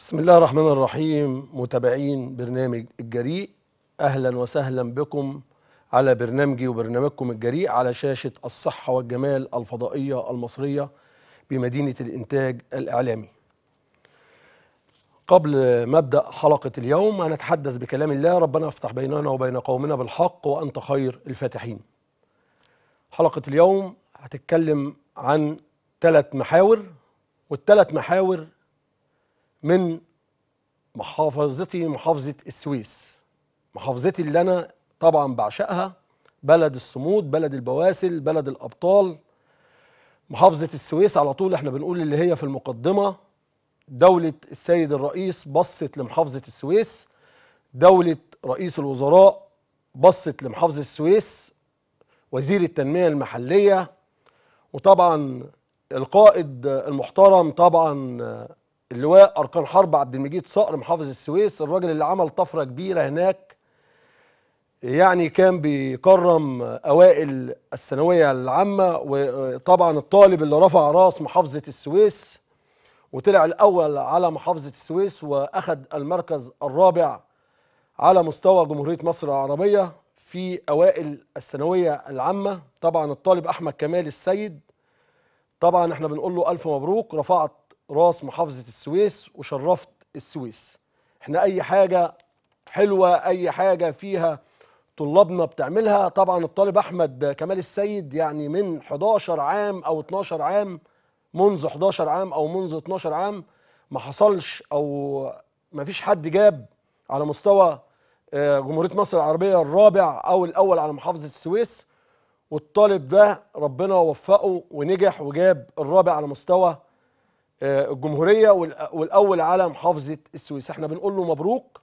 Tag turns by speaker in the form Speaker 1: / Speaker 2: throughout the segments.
Speaker 1: بسم الله الرحمن الرحيم متابعين برنامج الجريء اهلا وسهلا بكم على برنامجي وبرنامجكم الجريء على شاشه الصحه والجمال الفضائيه المصريه بمدينه الانتاج الاعلامي. قبل ما ابدا حلقه اليوم هنتحدث بكلام الله ربنا افتح بيننا وبين قومنا بالحق وانت خير الفاتحين. حلقه اليوم هتتكلم عن ثلاث محاور والثلاث محاور من محافظتي محافظة السويس محافظتي اللي أنا طبعا بعشقها بلد الصمود بلد البواسل بلد الأبطال محافظة السويس على طول احنا بنقول اللي هي في المقدمة دولة السيد الرئيس بصت لمحافظة السويس دولة رئيس الوزراء بصت لمحافظة السويس وزير التنمية المحلية وطبعا القائد المحترم طبعا اللواء اركان حرب عبد المجيد صقر محافظ السويس الراجل اللي عمل طفره كبيره هناك يعني كان بيكرم اوائل الثانويه العامه وطبعا الطالب اللي رفع راس محافظه السويس وطلع الاول على محافظه السويس واخذ المركز الرابع على مستوى جمهوريه مصر العربيه في اوائل الثانويه العامه طبعا الطالب احمد كمال السيد طبعا احنا بنقول له الف مبروك رفعت راس محافظة السويس وشرفت السويس احنا اي حاجة حلوة اي حاجة فيها طلابنا بتعملها طبعا الطالب احمد كمال السيد يعني من 11 عام او 12 عام منذ 11 عام او منذ 12 عام ما حصلش او ما فيش حد جاب على مستوى جمهورية مصر العربية الرابع او الاول على محافظة السويس والطالب ده ربنا وفقه ونجح وجاب الرابع على مستوى الجمهوريه والاول على محافظه السويس احنا بنقول له مبروك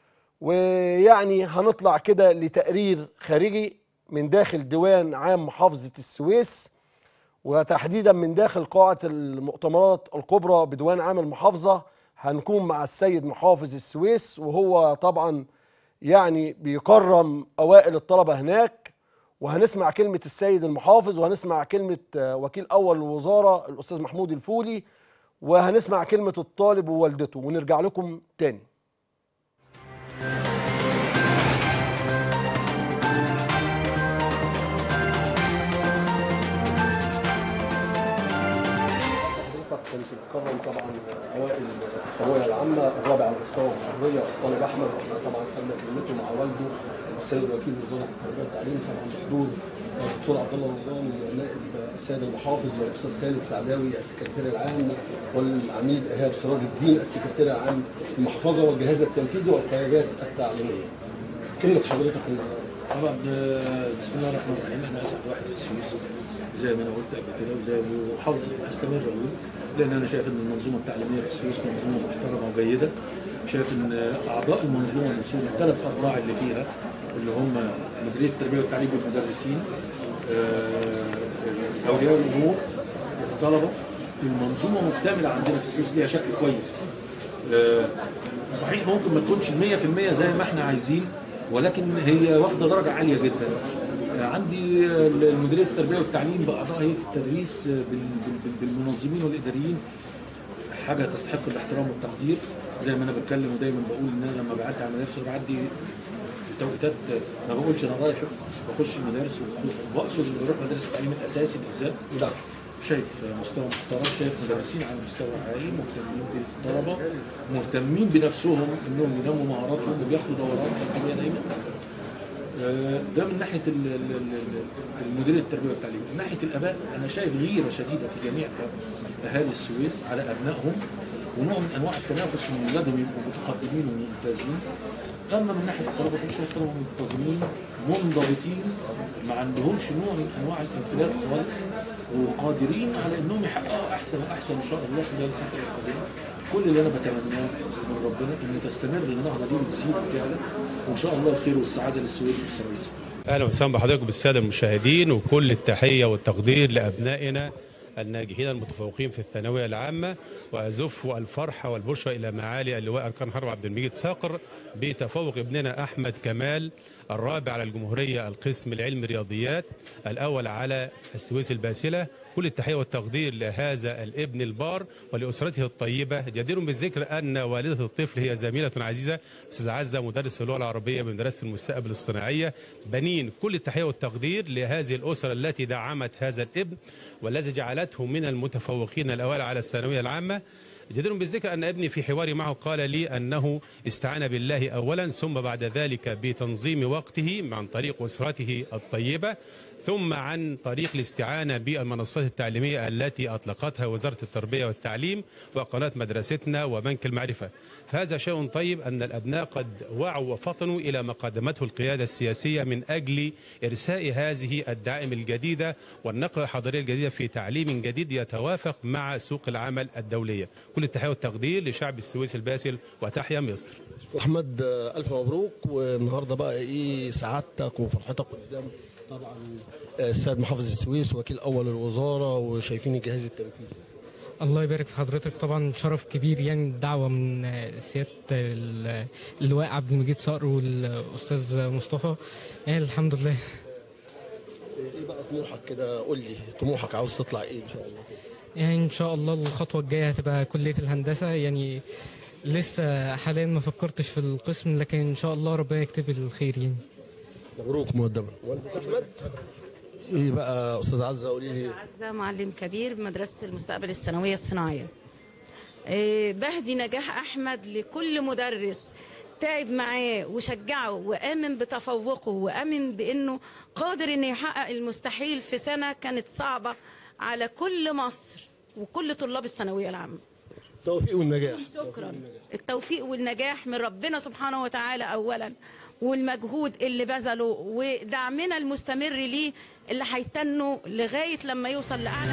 Speaker 1: ويعني هنطلع كده لتقرير خارجي من داخل ديوان عام محافظه السويس وتحديدا من داخل قاعه المؤتمرات الكبرى بديوان عام المحافظه هنكون مع السيد محافظ السويس وهو طبعا يعني بيكرم اوائل الطلبه هناك وهنسمع كلمه السيد المحافظ وهنسمع كلمه وكيل اول الوزاره الاستاذ محمود الفولي وهنسمع كلمة الطالب ووالدته ونرجع لكم تاني حضرتك كنت بتكرم طبعا اوائل الثانويه العامه الرابع على مستوى الجمهوريه الطالب احمد طبعا خدنا كلمته مع والده السيد وكيل وزاره التربيه والتعليم طبعا بحضور الدكتور عبد الله رمضان نائب السيد المحافظ والاستاذ خالد سعداوي السكرتير العام والعميد ايهاب سراج الدين السكرتير العام المحافظه والجهاز التنفيذي والقيادات التعليميه. كلمه حضرتك
Speaker 2: طبعا بسم الله الرحمن الرحيم احنا اسعد واحد في السويس زي ما انا قلت قبل كده وزي وحافظ استمر اقول لان انا شايف ان المنظومه التعليميه في السويس منظومه محترمه وجيده شايف ان اعضاء المنظومه نفسهم الثلاث اذرع اللي فيها اللي هم مديريه التربيه والتعليم والمدرسين اولياء الامور الطلبه المنظومه مكتمله عندنا في السويس ليها شكل كويس صحيح ممكن ما تكونش 100% زي ما احنا عايزين ولكن هي واخده درجه عاليه جدا عندي مديريه التربيه والتعليم باعضاء هيئه التدريس بالمنظمين والاداريين حاجه تستحق الاحترام والتقدير زي ما انا بتكلم ودايما بقول ان انا لما بعدي على مدارس بعدي في توقيتات ما بقولش انا رايح بخش المدارس واقصد اللي بروح مدارس التعليم الاساسي بالذات
Speaker 1: نعم
Speaker 2: شايف مستوى محترم شايف مدرسين على مستوى عالي مهتمين بالطلبه مهتمين بنفسهم انهم ينموا مهاراتهم وبياخدوا دورات تربويه دايما ده من ناحيه المديريه التربيه والتعليم، من ناحيه الاباء انا شايف غيره شديده في جميع اهالي السويس على ابنائهم ونوع من انواع التنافس ان اولادهم يبقوا متقدمين وممتازين. اما من ناحيه الطلبه انا شايف طلبه منتظمين منضبطين ما عندهمش نوع من انواع الانفلات خالص وقادرين على انهم يحققوا احسن واحسن ان شاء الله خلال الفتره القادمه. كل اللي انا بتمناه من ربنا ان تستمر النهضه دي وتزيد فعلا وان شاء الله الخير والسعاده للسويس والسويس.
Speaker 3: اهلا وسهلا بحضرتك بالساده المشاهدين وكل التحيه والتقدير لابنائنا الناجحين المتفوقين في الثانويه العامه وازف الفرحه والبشرى الى معالي اللواء اركان حرب عبد المجيد صقر بتفوق ابننا احمد كمال الرابع على الجمهوريه القسم العلم رياضيات الاول على السويس الباسله كل التحية والتقدير لهذا الابن البار ولأسرته الطيبة جدير بالذكر أن والدة الطفل هي زميلة عزيزة أستاذ عزة مدرس اللغة العربية بمدرسة المستقبل الصناعية بنين كل التحية والتقدير لهذه الأسرة التي دعمت هذا الابن والذي جعلته من المتفوقين الأوائل على الثانوية العامة جدير بالذكر أن ابني في حواري معه قال لي أنه استعان بالله أولا ثم بعد ذلك بتنظيم وقته عن طريق أسرته الطيبة ثم عن طريق الاستعانة بالمنصات التعليمية التي أطلقتها وزارة التربية والتعليم وقناة مدرستنا وبنك المعرفة فهذا شيء طيب أن الأبناء قد وعوا وفطنوا إلى ما قدمته القيادة السياسية من أجل إرساء هذه الدعائم الجديدة والنقلة الحضارية الجديدة في تعليم جديد يتوافق مع سوق العمل الدولية كل التحية والتقدير لشعب السويس الباسل وتحيا مصر
Speaker 1: احمد آه، الف مبروك والنهارده بقى ايه سعادتك وفرحتك قدام طبعا آه، السيد محافظ السويس وكيل اول الوزاره وشايفين الجهاز التنفيذي
Speaker 4: الله يبارك في حضرتك طبعا شرف كبير يعني دعوة من سيادة ال- اللواء عبد المجيد صقر والأستاذ مصطفى يعني الحمد لله
Speaker 1: ايه بقى طموحك كده قول لي طموحك عاوز تطلع ايه ان شاء الله
Speaker 4: يعني إن شاء الله الخطوة الجاية هتبقى كلية الهندسة يعني لسه حاليا ما فكرتش في القسم لكن إن شاء الله ربنا يكتب الخير يعني
Speaker 1: مبروك مقدما والدك احمد ايه بقى استاذ عزه قولي لي
Speaker 5: عزة معلم كبير بمدرسة المستقبل الثانوية الصناعية إيه، بهدي نجاح أحمد لكل مدرس تعب معاه وشجعه وآمن بتفوقه وآمن بأنه قادر أنه يحقق المستحيل في سنة كانت صعبة على كل مصر وكل طلاب الثانوية العامة
Speaker 1: التوفيق والنجاح
Speaker 5: شكرا التوفيق والنجاح من ربنا سبحانه وتعالى اولا والمجهود اللي بذله ودعمنا المستمر ليه اللي هيتنوا لغايه لما يوصل لاعلى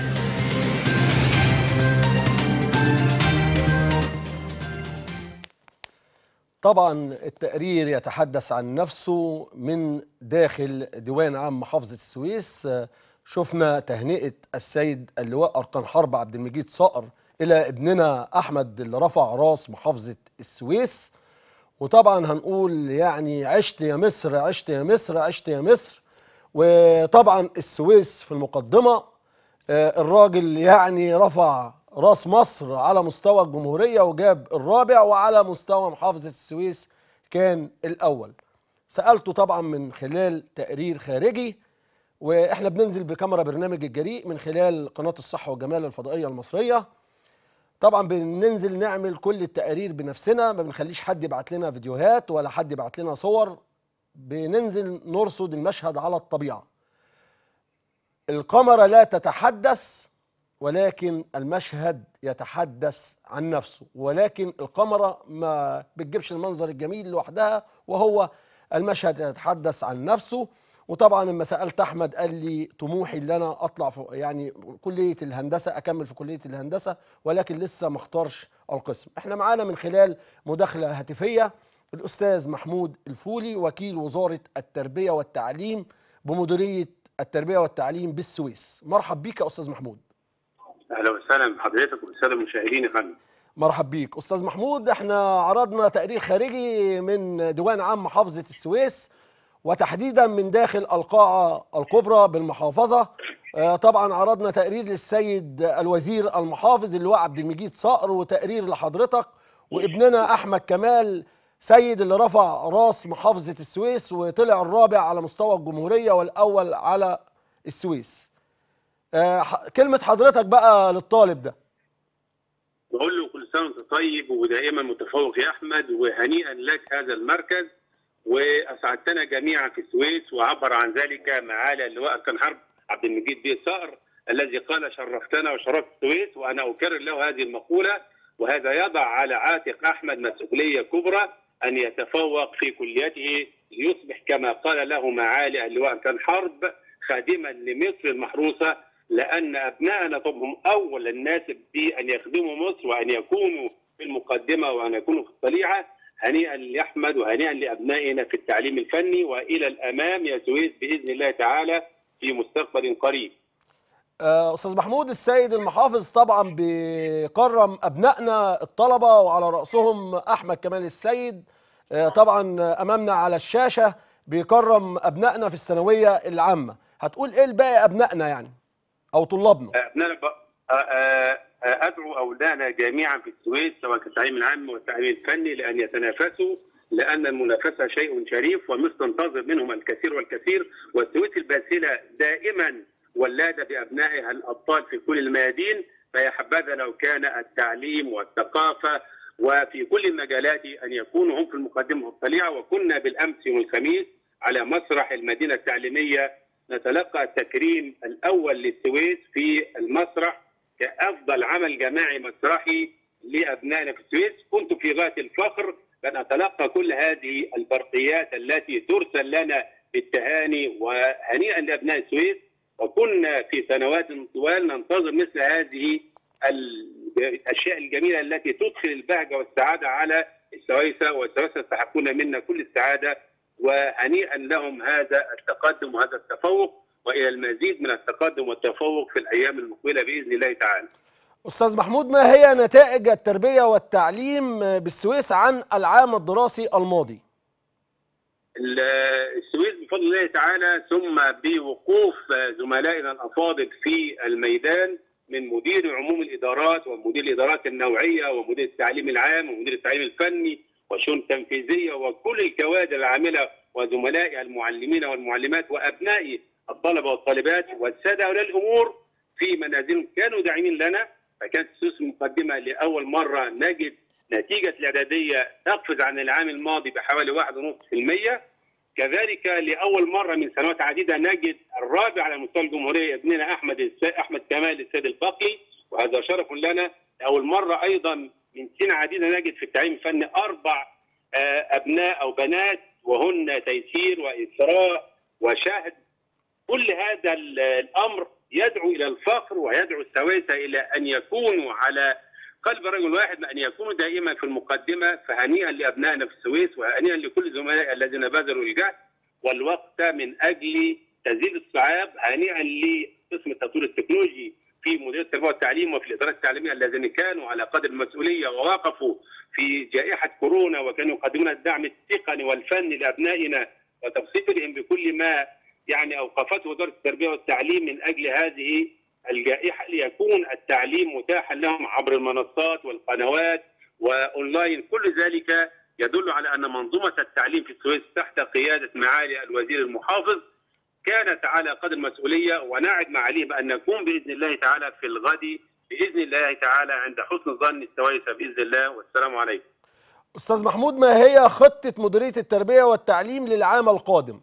Speaker 1: طبعا التقرير يتحدث عن نفسه من داخل ديوان عام محافظة السويس آه، شفنا تهنئة السيد اللواء أركان حرب عبد المجيد صقر إلى ابننا أحمد اللي رفع راس محافظة السويس وطبعا هنقول يعني عشت يا مصر عشت يا مصر عشت يا مصر وطبعا السويس في المقدمة آه، الراجل يعني رفع راس مصر على مستوى الجمهورية وجاب الرابع وعلى مستوى محافظة السويس كان الأول سألته طبعا من خلال تقرير خارجي واحنا بننزل بكاميرا برنامج الجريء من خلال قناة الصحة والجمال الفضائية المصرية طبعا بننزل نعمل كل التقارير بنفسنا ما بنخليش حد يبعت لنا فيديوهات ولا حد يبعت لنا صور بننزل نرصد المشهد على الطبيعة الكاميرا لا تتحدث ولكن المشهد يتحدث عن نفسه ولكن الكاميرا ما بتجيبش المنظر الجميل لوحدها وهو المشهد يتحدث عن نفسه وطبعا لما سالت احمد قال لي طموحي ان انا اطلع في يعني كليه الهندسه اكمل في كليه الهندسه ولكن لسه ما اختارش القسم احنا معانا من خلال مداخله هاتفيه الاستاذ محمود الفولي وكيل وزاره التربيه والتعليم بمديريه التربيه والتعليم بالسويس مرحب بيك يا استاذ محمود
Speaker 6: اهلا وسهلا بحضرتك وبالساده المشاهدين يا فندم
Speaker 1: مرحب بيك استاذ محمود احنا عرضنا تقرير خارجي من ديوان عام محافظه السويس وتحديدا من داخل القاعه الكبرى بالمحافظه آه، طبعا عرضنا تقرير للسيد الوزير المحافظ اللواء عبد المجيد صقر وتقرير لحضرتك وابننا احمد كمال سيد اللي رفع راس محافظه السويس وطلع الرابع على مستوى الجمهوريه والاول على السويس آه، ح- كلمه حضرتك بقى للطالب ده
Speaker 6: بقول له كل سنه وانت طيب ودائما متفوق يا احمد وهنيئا لك هذا المركز واسعدتنا جميعا في السويس وعبر عن ذلك معالي اللواء كان حرب عبد المجيد بيه صقر الذي قال شرفتنا وشرفت السويس وانا اكرر له هذه المقوله وهذا يضع على عاتق احمد مسؤوليه كبرى ان يتفوق في كليته ليصبح كما قال له معالي اللواء كان حرب خادما لمصر المحروسه لان ابنائنا طب هم اول الناس بان يخدموا مصر وان يكونوا في المقدمه وان يكونوا في الطليعه هنيئا لاحمد وهنيئا لابنائنا في التعليم الفني والى الامام يا سويس باذن الله تعالى في مستقبل قريب.
Speaker 1: آه، استاذ محمود السيد المحافظ طبعا بيكرم ابنائنا الطلبه وعلى راسهم احمد كمال السيد آه، طبعا آه، امامنا على الشاشه بيكرم ابنائنا في الثانويه العامه هتقول ايه لباقي ابنائنا يعني او طلابنا
Speaker 6: ابنائنا ب- آه، آه، آه، ادعو اولادنا جميعا في السويس سواء في التعليم العام والتعليم الفني لان يتنافسوا لان المنافسه شيء شريف ومصر تنتظر منهم الكثير والكثير والسويس الباسله دائما ولاده بابنائها الابطال في كل الميادين فيا حبذا لو كان التعليم والثقافه وفي كل المجالات ان يكونوا هم في المقدمه الطليعه وكنا بالامس يوم الخميس على مسرح المدينه التعليميه نتلقى التكريم الاول للسويس في المسرح كافضل عمل جماعي مسرحي لابنائنا في السويس كنت في غايه الفخر بان اتلقى كل هذه البرقيات التي ترسل لنا بالتهاني وهنيئا لابناء السويس وكنا في سنوات طوال ننتظر مثل هذه الاشياء الجميله التي تدخل البهجه والسعاده على السويسه والسويسه يستحقون منا كل السعاده وهنيئا لهم هذا التقدم وهذا التفوق والى المزيد من التقدم والتفوق في الايام المقبله باذن الله تعالى.
Speaker 1: استاذ محمود ما هي نتائج التربيه والتعليم بالسويس عن العام الدراسي الماضي
Speaker 6: ال- السويس بفضل الله تعالى ثم بوقوف زملائنا الافاضل في الميدان من مدير عموم الادارات ومدير الادارات النوعيه ومدير التعليم العام ومدير التعليم الفني والشؤون التنفيذيه وكل الكوادر العامله وزملائي المعلمين والمعلمات وابنائي الطلبه والطالبات والساده اولياء الامور في منازلهم كانوا داعمين لنا فكانت السويس مقدمه لاول مره نجد نتيجه الاعداديه تقفز عن العام الماضي بحوالي 1.5% كذلك لاول مره من سنوات عديده نجد الرابع على مستوى الجمهوريه ابننا احمد الس... احمد كمال السيد الفقي وهذا شرف لنا لاول مره ايضا من سنين عديده نجد في التعليم الفني اربع آه، ابناء او بنات وهن تيسير واسراء وشهد كل هذا ال- الامر يدعو الى الفخر ويدعو السويسه الى ان يكونوا على قلب رجل واحد وان يكونوا دائما في المقدمه فهنيئا لابنائنا في السويس وهنيئا لكل زملائي الذين بذلوا الجهد والوقت من اجل تزيد الصعاب هنيئا لقسم التطوير التكنولوجي في مديريه التربيه والتعليم وفي الادارات التعليميه الذين كانوا على قدر المسؤوليه ووقفوا في جائحه كورونا وكانوا يقدمون الدعم التقني والفني لابنائنا وتبسيطهم بكل ما يعني اوقفته وزاره التربيه والتعليم من اجل هذه الجائحه ليكون التعليم متاحا لهم عبر المنصات والقنوات واونلاين كل ذلك يدل على ان منظومه التعليم في السويس تحت قياده معالي الوزير المحافظ كانت على قدر المسؤوليه ونعد معاليه بان نكون باذن الله تعالى في الغد باذن الله تعالى عند حسن ظن السويسه باذن الله والسلام عليكم.
Speaker 1: استاذ محمود ما هي خطه مديريه التربيه والتعليم للعام القادم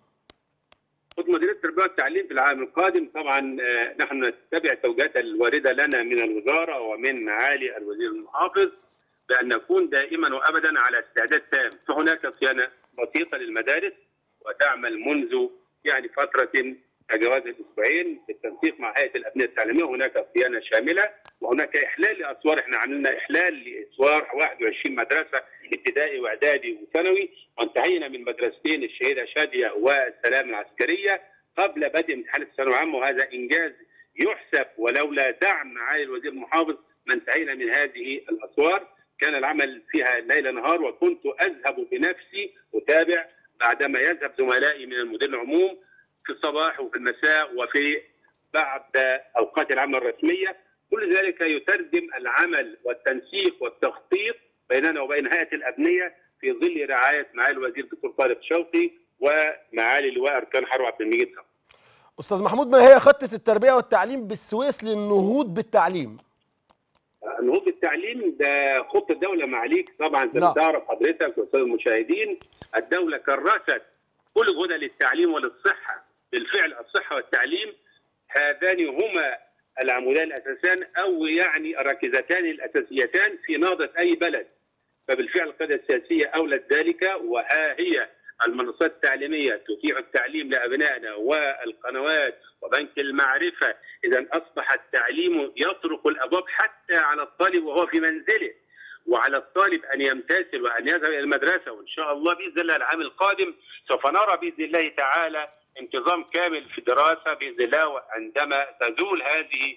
Speaker 6: خد مديريه التربيه والتعليم في العام القادم طبعا آه، نحن نتبع التوجيهات الوارده لنا من الوزاره ومن معالي الوزير المحافظ بان نكون دائما وابدا على استعداد تام فهناك صيانه بسيطه للمدارس وتعمل منذ يعني فتره تجاوز الاسبوعين بالتنسيق مع هيئه الابنيه التعليميه هناك صيانه شامله وهناك احلال لاسوار احنا عملنا احلال لاسوار 21 مدرسه ابتدائي واعدادي وثانوي وانتهينا من مدرستين الشهيده شاديه والسلام العسكريه قبل بدء امتحانات الثانويه العامه وهذا انجاز يحسب ولولا دعم معالي الوزير المحافظ ما انتهينا من هذه الاسوار كان العمل فيها ليل نهار وكنت اذهب بنفسي اتابع بعدما يذهب زملائي من المدير العموم في الصباح وفي المساء وفي بعد اوقات العمل الرسميه كل ذلك يترجم العمل والتنسيق والتخطيط بيننا وبين هيئه الابنيه في ظل رعايه معالي الوزير الدكتور طارق شوقي ومعالي اللواء اركان حرب عبد المجيد صبري.
Speaker 1: استاذ محمود ما هي خطه التربيه والتعليم بالسويس للنهوض بالتعليم
Speaker 6: نهوض التعليم ده خطه الدوله معاليك طبعا زي
Speaker 1: نعم.
Speaker 6: ما تعرف حضرتك واستاذ المشاهدين الدوله كرست كل جهودها للتعليم وللصحه بالفعل الصحه والتعليم هذان هما العمودان الاساسان او يعني الركيزتان الاساسيتان في نهضه اي بلد فبالفعل القياده السياسيه اولت ذلك وها هي المنصات التعليميه تتيح التعليم لابنائنا والقنوات وبنك المعرفه اذا اصبح التعليم يطرق الابواب حتى على الطالب وهو في منزله وعلى الطالب ان يمتثل وان يذهب الى المدرسه وان شاء الله باذن الله العام القادم سوف نرى باذن الله تعالى انتظام كامل في الدراسه باذن الله وعندما تزول هذه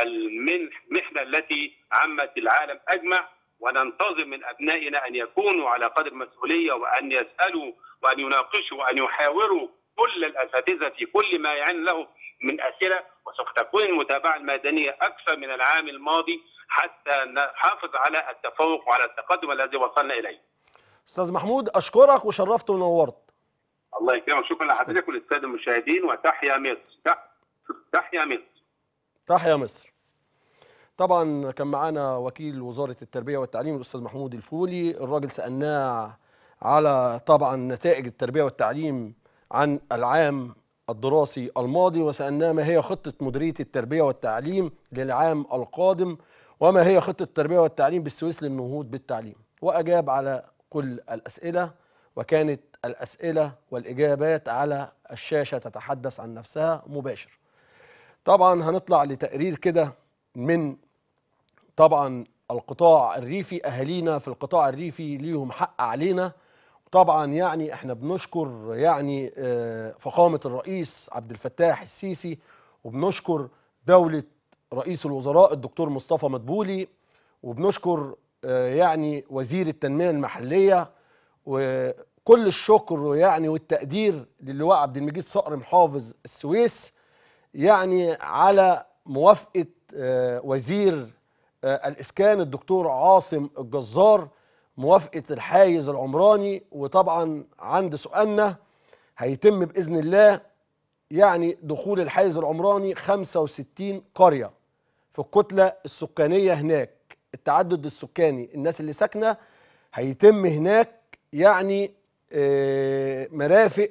Speaker 6: المحنه التي عمت العالم اجمع وننتظر من ابنائنا ان يكونوا على قدر المسؤوليه وان يسالوا وان يناقشوا وان يحاوروا كل الاساتذه في كل ما يعين له من اسئله وسوف تكون المتابعه الميدانيه اكثر من العام الماضي حتى نحافظ على التفوق وعلى التقدم الذي وصلنا اليه.
Speaker 1: استاذ محمود اشكرك وشرفت ونورت
Speaker 6: الله يكرمك شكرا لحضرتك وللساده المشاهدين وتحيا مصر تح- تحيا مصر.
Speaker 1: تحيا مصر طبعا كان معانا وكيل وزاره التربيه والتعليم الاستاذ محمود الفولي الراجل سالناه على طبعا نتائج التربيه والتعليم عن العام الدراسي الماضي وسالناه ما هي خطه مديريه التربيه والتعليم للعام القادم وما هي خطه التربيه والتعليم بالسويس للنهوض بالتعليم واجاب على كل الاسئله وكانت الاسئله والاجابات على الشاشه تتحدث عن نفسها مباشر طبعا هنطلع لتقرير كده من طبعا القطاع الريفي اهالينا في القطاع الريفي ليهم حق علينا طبعا يعني احنا بنشكر يعني آه، فخامه الرئيس عبد الفتاح السيسي وبنشكر دوله رئيس الوزراء الدكتور مصطفى مدبولي وبنشكر آه، يعني وزير التنميه المحليه وكل الشكر يعني والتقدير للواء عبد المجيد صقر محافظ السويس يعني على موافقه آه، وزير آه، الاسكان الدكتور عاصم الجزار موافقه الحايز العمراني وطبعا عند سؤالنا هيتم باذن الله يعني دخول الحايز العمراني 65 قريه في الكتله السكانيه هناك التعدد السكاني الناس اللي ساكنه هيتم هناك يعني آه، مرافق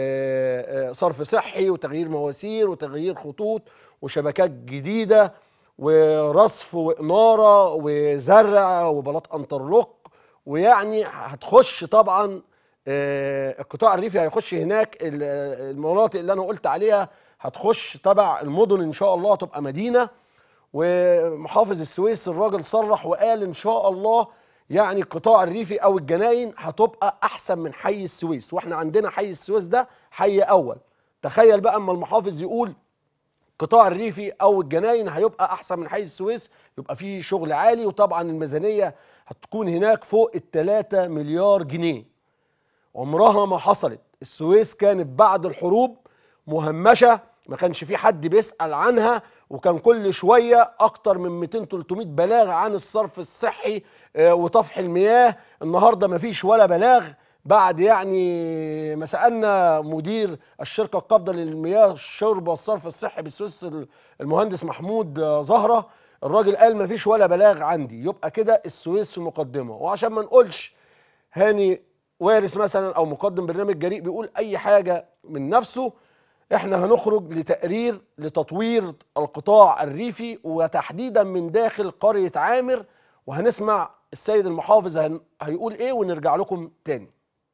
Speaker 1: وصرف صحي وتغيير مواسير وتغيير خطوط وشبكات جديده ورصف واناره وزرع وبلاط انترلوك ويعني هتخش طبعا آه، القطاع الريفي هيخش هناك ال- المناطق اللي انا قلت عليها هتخش تبع المدن ان شاء الله تبقى مدينه ومحافظ السويس الراجل صرح وقال ان شاء الله يعني القطاع الريفي او الجناين هتبقى احسن من حي السويس واحنا عندنا حي السويس ده حي اول تخيل بقى اما المحافظ يقول القطاع الريفي او الجناين هيبقى احسن من حي السويس يبقى فيه شغل عالي وطبعا الميزانيه هتكون هناك فوق ال 3 مليار جنيه عمرها ما حصلت السويس كانت بعد الحروب مهمشه ما كانش في حد بيسال عنها وكان كل شويه اكتر من 200 300 بلاغ عن الصرف الصحي آه، وطفح المياه النهارده ما فيش ولا بلاغ بعد يعني ما سالنا مدير الشركه القابضه للمياه الشرب والصرف الصحي بالسويس المهندس محمود آه، زهره الراجل قال ما فيش ولا بلاغ عندي يبقى كده السويس في المقدمه وعشان ما نقولش هاني وارث مثلا او مقدم برنامج جريء بيقول اي حاجه من نفسه احنا هنخرج لتقرير لتطوير القطاع الريفي وتحديدا من داخل قريه عامر وهنسمع السيد المحافظ هن- هيقول ايه ونرجع لكم تاني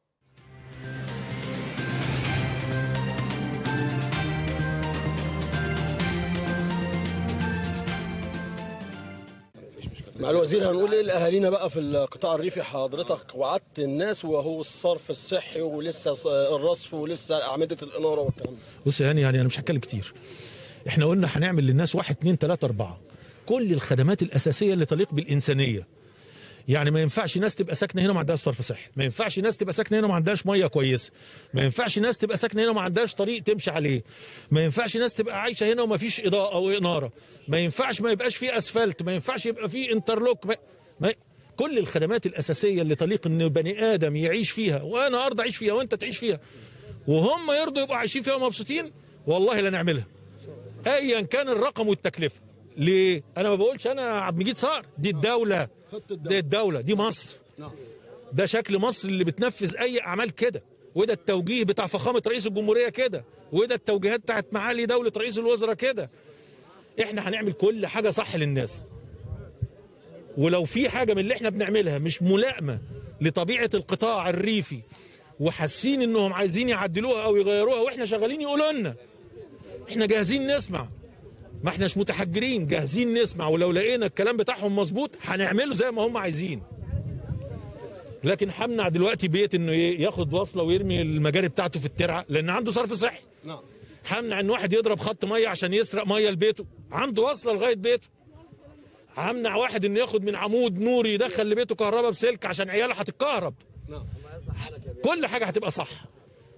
Speaker 1: مع الوزير هنقول ايه لاهالينا بقى في القطاع الريفي حضرتك وعدت الناس وهو الصرف الصحي ولسه ص- الرصف ولسه اعمده الاناره والكلام ده
Speaker 7: بص يعني يعني انا مش هتكلم كتير احنا قلنا هنعمل للناس واحد اتنين تلاته اربعه كل الخدمات الاساسيه اللي تليق بالانسانيه يعني ما ينفعش ناس تبقى ساكنه هنا ما عندهاش صرف صحي ما ينفعش ناس تبقى ساكنه هنا ما عندهاش ميه كويسه ما ينفعش ناس تبقى ساكنه هنا ما عندهاش طريق تمشي عليه ما ينفعش ناس تبقى عايشه هنا وما فيش اضاءه او اناره ما ينفعش ما يبقاش فيه اسفلت ما ينفعش يبقى فيه انترلوك ما ما كل الخدمات الاساسيه اللي تليق ان بني ادم يعيش فيها وانا ارضى اعيش فيها وانت تعيش فيها وهم يرضوا يبقوا عايشين فيها ومبسوطين والله لا نعملها ايا كان الرقم والتكلفه ليه انا ما بقولش انا عبد المجيد صقر دي الدوله دي الدوله دي مصر ده شكل مصر اللي بتنفذ اي اعمال كده وده التوجيه بتاع فخامه رئيس الجمهوريه كده وده التوجيهات بتاعت معالي دوله رئيس الوزراء كده احنا هنعمل كل حاجه صح للناس ولو في حاجه من اللي احنا بنعملها مش ملائمه لطبيعه القطاع الريفي وحاسين انهم عايزين يعدلوها او يغيروها واحنا شغالين يقولوا لنا احنا جاهزين نسمع ما احناش متحجرين جاهزين نسمع ولو لقينا الكلام بتاعهم مظبوط هنعمله زي ما هم عايزين لكن همنع دلوقتي بيت انه ايه ياخد وصله ويرمي المجاري بتاعته في الترعه لان عنده صرف صحي
Speaker 1: نعم
Speaker 7: همنع ان واحد يضرب خط ميه عشان يسرق ميه لبيته عنده وصله لغايه بيته همنع واحد انه ياخد من عمود نوري يدخل لبيته كهرباء بسلك عشان عياله هتتكهرب كل حاجه هتبقى صح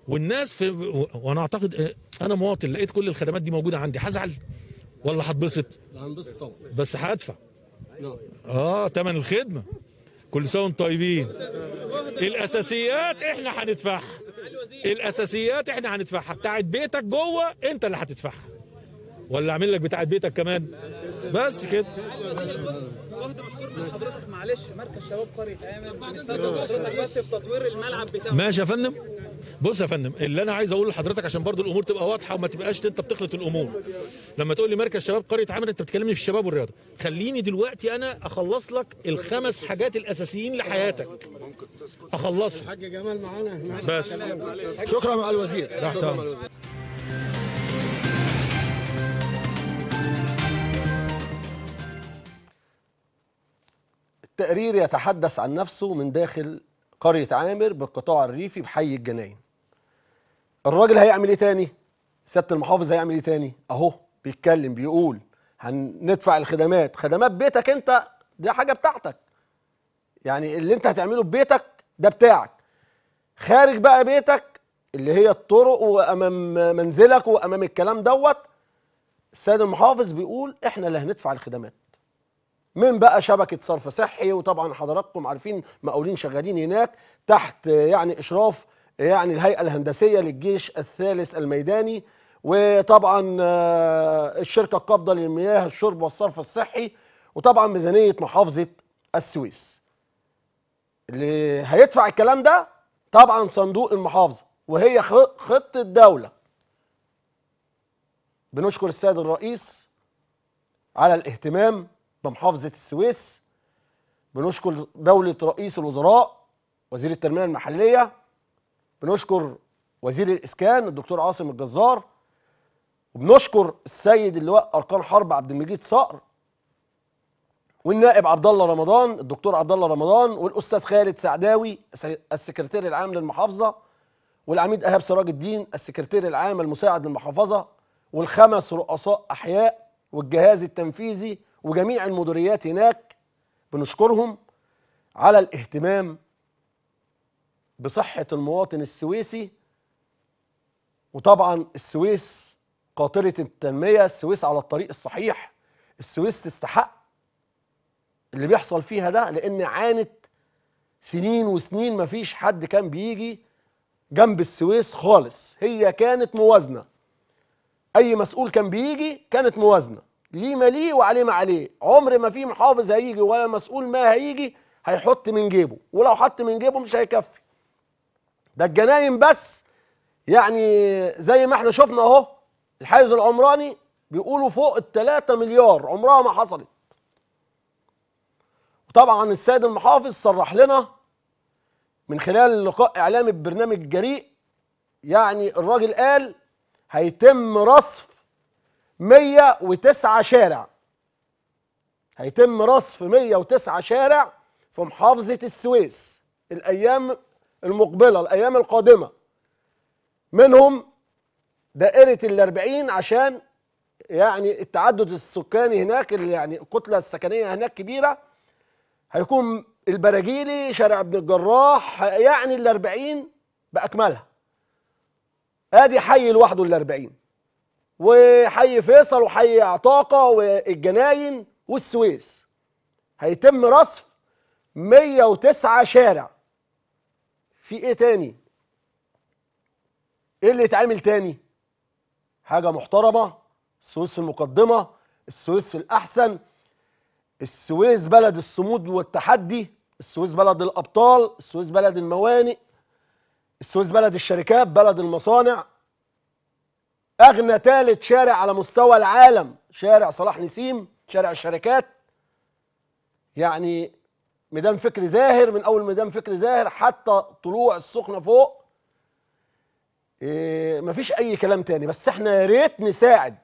Speaker 7: والناس في وانا اعتقد آه، انا مواطن لقيت كل الخدمات دي موجوده عندي هزعل ولا هتبسط
Speaker 1: هنبسط طبعا
Speaker 7: بس هدفع اه تمن الخدمه كل سنه وانتم طيبين الاساسيات احنا هندفعها الاساسيات احنا هندفعها بتاعت بيتك جوه انت اللي هتدفعها ولا اعمل لك بتاعت بيتك كمان بس كده
Speaker 8: واخد مشكور من حضرتك معلش مركز شباب قريه امل بنستخدم حضرتك بس في تطوير الملعب بتاعه
Speaker 7: ماشي يا فندم بص يا فندم اللي انا عايز اقوله لحضرتك عشان برضو الامور تبقى واضحه وما تبقاش انت بتخلط الامور لما تقول لي مركز شباب قريه عمل انت بتكلمني في الشباب والرياضه خليني دلوقتي انا اخلص لك الخمس حاجات الاساسيين لحياتك اخلصهم
Speaker 1: حاج جمال معانا هناك
Speaker 7: بس
Speaker 1: شكرا مع الوزير
Speaker 7: تحت
Speaker 1: شكرا
Speaker 7: أمرك.
Speaker 1: مع الوزير التقرير يتحدث عن نفسه من داخل قرية عامر بالقطاع الريفي بحي الجناين الراجل هيعمل ايه تاني سيادة المحافظ هيعمل ايه تاني اهو بيتكلم بيقول هندفع الخدمات خدمات بيتك انت دي حاجة بتاعتك يعني اللي انت هتعمله ببيتك ده بتاعك خارج بقى بيتك اللي هي الطرق وامام منزلك وامام الكلام دوت السيد المحافظ بيقول احنا اللي هندفع الخدمات من بقى شبكه صرف صحي وطبعا حضراتكم عارفين مقاولين شغالين هناك تحت يعني اشراف يعني الهيئه الهندسيه للجيش الثالث الميداني وطبعا آه، الشركه القابضه للمياه الشرب والصرف الصحي وطبعا ميزانيه محافظه السويس اللي هيدفع الكلام ده طبعا صندوق المحافظه وهي خ- خطه دوله بنشكر السيد الرئيس على الاهتمام بمحافظه السويس بنشكر دوله رئيس الوزراء وزير التنميه المحليه بنشكر وزير الاسكان الدكتور عاصم الجزار وبنشكر السيد اللواء اركان حرب عبد المجيد صقر والنائب عبد الله رمضان الدكتور عبد الله رمضان والاستاذ خالد سعداوي السكرتير العام للمحافظه والعميد ايهاب سراج الدين السكرتير العام المساعد للمحافظه والخمس رؤساء احياء والجهاز التنفيذي وجميع المديريات هناك بنشكرهم على الاهتمام بصحه المواطن السويسي وطبعا السويس قاطره التنميه السويس على الطريق الصحيح السويس تستحق اللي بيحصل فيها ده لان عانت سنين وسنين مفيش حد كان بيجي جنب السويس خالص هي كانت موازنه اي مسؤول كان بيجي كانت موازنه ليه ما ليه وعليه ما عليه عمر ما في محافظ هيجي ولا مسؤول ما هيجي هيحط من جيبه ولو حط من جيبه مش هيكفي ده الجناين بس يعني زي ما احنا شفنا اهو الحيز العمراني بيقولوا فوق ال 3 مليار عمرها ما حصلت وطبعا السيد المحافظ صرح لنا من خلال لقاء اعلامي ببرنامج جريء يعني الراجل قال هيتم رصف 109 شارع هيتم رصف 109 شارع في محافظة السويس الأيام المقبلة الأيام القادمة منهم دائرة الأربعين عشان يعني التعدد السكاني هناك اللي يعني الكتلة السكنية هناك كبيرة هيكون البراجيلي شارع ابن الجراح يعني الأربعين بأكملها ادي حي لوحده الأربعين وحي فيصل وحي عطاقة والجناين والسويس هيتم رصف 109 شارع في ايه تاني ايه اللي يتعمل تاني حاجة محترمة السويس في المقدمة السويس في الأحسن السويس بلد الصمود والتحدي السويس بلد الأبطال السويس بلد الموانئ السويس بلد الشركات بلد المصانع أغنى ثالث شارع على مستوى العالم شارع صلاح نسيم شارع الشركات يعني ميدان فكري زاهر من أول ميدان فكري زاهر حتى طلوع السخنة فوق إيه مفيش أي كلام تاني بس احنا يا ريت نساعد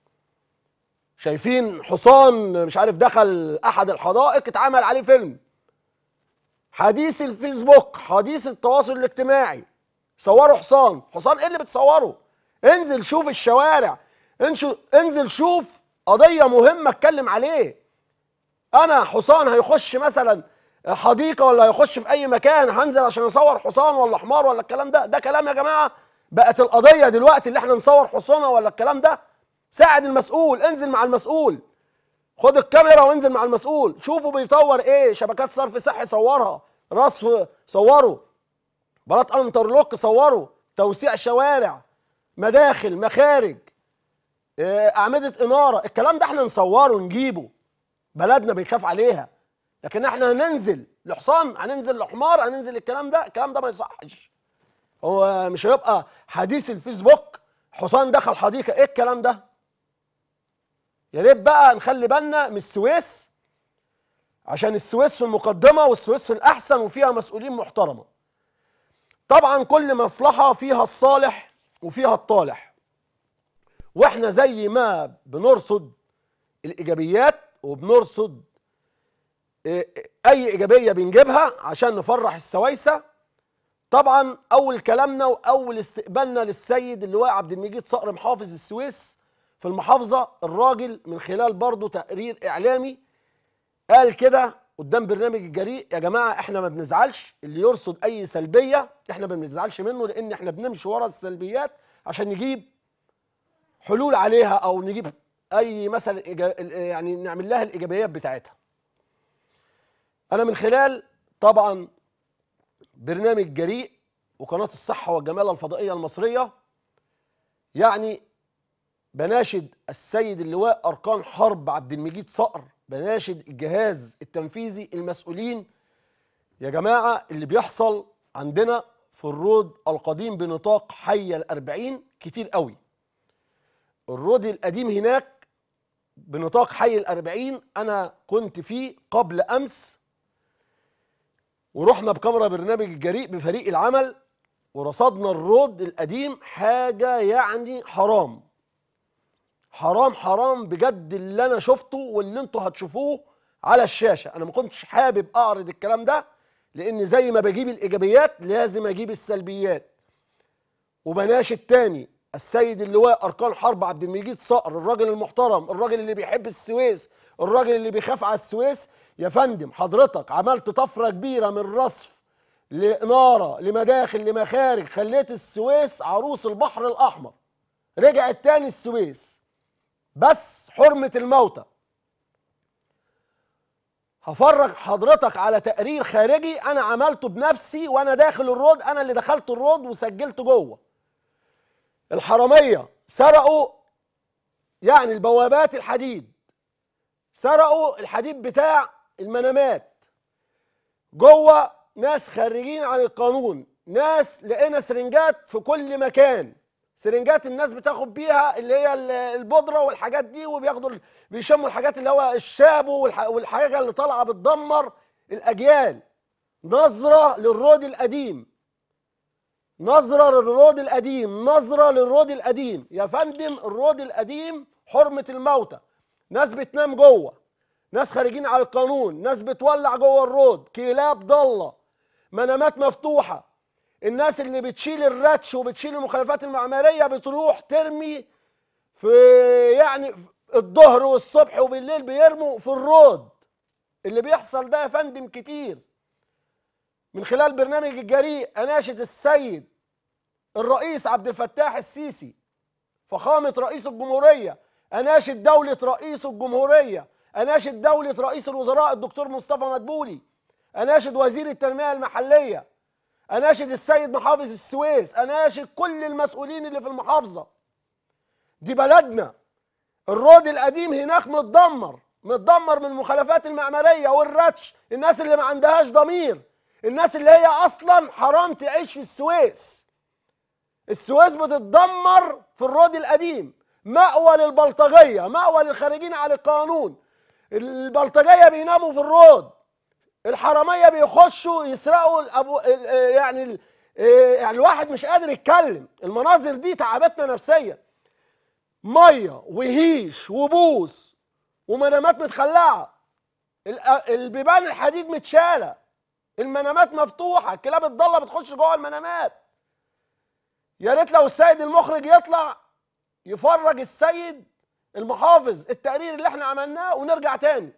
Speaker 1: شايفين حصان مش عارف دخل احد الحدائق اتعمل عليه فيلم حديث الفيسبوك حديث التواصل الاجتماعي صوروا حصان حصان ايه اللي بتصوره انزل شوف الشوارع انشو انزل شوف قضية مهمة اتكلم عليه انا حصان هيخش مثلا حديقة ولا هيخش في اي مكان هنزل عشان اصور حصان ولا حمار ولا الكلام ده ده كلام يا جماعة بقت القضيه دلوقتي اللي احنا نصور حصانه ولا الكلام ده ساعد المسؤول انزل مع المسؤول خد الكاميرا وانزل مع المسؤول شوفوا بيطور ايه شبكات صرف صحي صورها رصف صوره بلاط انترلوك صوروا توسيع شوارع مداخل مخارج آه، اعمده اناره الكلام ده احنا نصوره نجيبه بلدنا بيخاف عليها لكن احنا هننزل لحصان هننزل لحمار هننزل الكلام ده الكلام ده ما يصحش هو مش هيبقى حديث الفيسبوك حصان دخل حديقه ايه الكلام ده يا ريت بقى نخلي بالنا من السويس عشان السويس في المقدمه والسويس في الاحسن وفيها مسؤولين محترمه طبعا كل مصلحه فيها الصالح وفيها الطالح واحنا زي ما بنرصد الايجابيات وبنرصد إيه، اي ايجابيه بنجيبها عشان نفرح السويسه طبعا اول كلامنا واول استقبالنا للسيد اللواء عبد المجيد صقر محافظ السويس في المحافظه الراجل من خلال برضه تقرير اعلامي قال كده قدام برنامج الجريء يا جماعه احنا ما بنزعلش اللي يرصد اي سلبيه احنا ما بنزعلش منه لان احنا بنمشي ورا السلبيات عشان نجيب حلول عليها او نجيب اي مثلا إيجا- يعني نعمل لها الايجابيات بتاعتها انا من خلال طبعا برنامج جريء وقناه الصحه والجماله الفضائيه المصريه يعني بناشد السيد اللواء اركان حرب عبد المجيد صقر بناشد الجهاز التنفيذي المسؤولين يا جماعه اللي بيحصل عندنا في الرود القديم بنطاق حي الأربعين كتير قوي الرود القديم هناك بنطاق حي الأربعين أنا كنت فيه قبل أمس ورحنا بكاميرا برنامج الجريء بفريق العمل ورصدنا الرود القديم حاجة يعني حرام حرام حرام بجد اللي انا شفته واللي انتوا هتشوفوه على الشاشة انا ما كنتش حابب اعرض الكلام ده لان زي ما بجيب الايجابيات لازم اجيب السلبيات وبناشد تاني السيد اللواء اركان حرب عبد المجيد صقر الراجل المحترم الراجل اللي بيحب السويس الراجل اللي بيخاف على السويس يا فندم حضرتك عملت طفره كبيره من رصف لاناره لمداخل لمخارج خليت السويس عروس البحر الاحمر رجعت تاني السويس بس حرمه الموتى هفرج حضرتك على تقرير خارجي انا عملته بنفسي وانا داخل الرود انا اللي دخلت الرود وسجلت جوه الحراميه سرقوا يعني البوابات الحديد سرقوا الحديد بتاع المنامات جوه ناس خارجين عن القانون ناس لقينا سرنجات في كل مكان سرنجات الناس بتاخد بيها اللي هي ال- البودره والحاجات دي وبياخدوا ال- بيشموا الحاجات اللي هو الشابو والح- والحاجه اللي طالعه بتدمر الاجيال نظره للرود القديم نظره للرود القديم نظره للرود القديم يا فندم الرود القديم حرمه الموتى ناس بتنام جوه ناس خارجين على القانون ناس بتولع جوه الرود كلاب ضاله منامات مفتوحه الناس اللي بتشيل الرتش وبتشيل المخلفات المعماريه بتروح ترمي في يعني الظهر والصبح وبالليل بيرموا في الرود اللي بيحصل ده يا فندم كتير من خلال برنامج الجريء اناشد السيد الرئيس عبد الفتاح السيسي فخامه رئيس الجمهوريه اناشد دوله رئيس الجمهوريه اناشد دوله رئيس الوزراء الدكتور مصطفى مدبولي اناشد وزير التنميه المحليه اناشد السيد محافظ السويس اناشد كل المسؤولين اللي في المحافظه دي بلدنا الرود القديم هناك متدمر متدمر من المخالفات المعماريه والرتش الناس اللي ما عندهاش ضمير الناس اللي هي اصلا حرام تعيش في السويس السويس بتتدمر في الرود القديم مأوى للبلطجيه مأوى للخارجين على القانون البلطجيه بيناموا في الرود الحراميه بيخشوا يسرقوا الأبو ال- آه يعني ال- آه يعني الواحد مش قادر يتكلم المناظر دي تعبتنا نفسيا ميه وهيش وبوس ومنامات متخلعه ال- آه البيبان الحديد متشاله المنامات مفتوحه الكلاب الضاله بتخش جوه المنامات يا ريت لو السيد المخرج يطلع يفرج السيد المحافظ التقرير اللي احنا عملناه ونرجع تاني